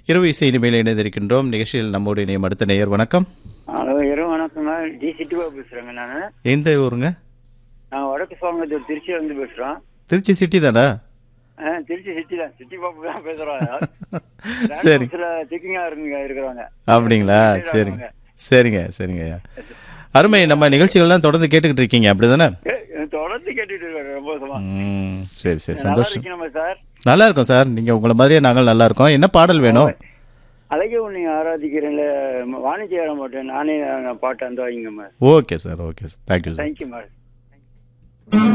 இரவு இசை இனிமேல் இணைந்திருக்கின்றோம் நிகழ்ச்சியில் நம்மோடு இணையும் அடுத்த நேயர் வணக்கம் ஹலோ இரவு வணக்கங்க டி சிட்டுவா பேசுகிறேங்க நான் எந்த ஊருங்க நான் வடக்கு சோங்கத்தூர் திருச்சியிலேருந்து பேசுகிறோம் திருச்சி சிட்டி தானே ஆ திருச்சி சிட்டி தான் சிட்டி பாப்பு தான் பேசுகிறோம் சரி சில செக்கிங்காக இருங்க இருக்கிறாங்க அப்படிங்களா சரிங்க சரிங்க சரிங்க ஐயா அருமை நம்ம நிகழ்ச்சிகள்லாம் தொடர்ந்து கேட்டுக்கிட்டு இருக்கீங்க அப்படிதானே ஏ, தொடர்ந்து கேட்டுட்டு இருக்காரு ரொம்ப வருஷமா ம் சரி சரி நல்லா சந்தோஷம் இருக்கீங்க சார் நல்லா இருக்கோம் சார் நீங்க உங்களை மாதிரியே நாங்கள் நல்லா இருக்கோம் என்ன பாடல் வேணும் அழகே உன்னை ஆராதிக்கிறேன்ல வாணிஜ்ய ஏற மாட்டேன் நானே நான் பாட்டு அந்த வாங்கிங்க okay sir okay sir thank you sir thank you madam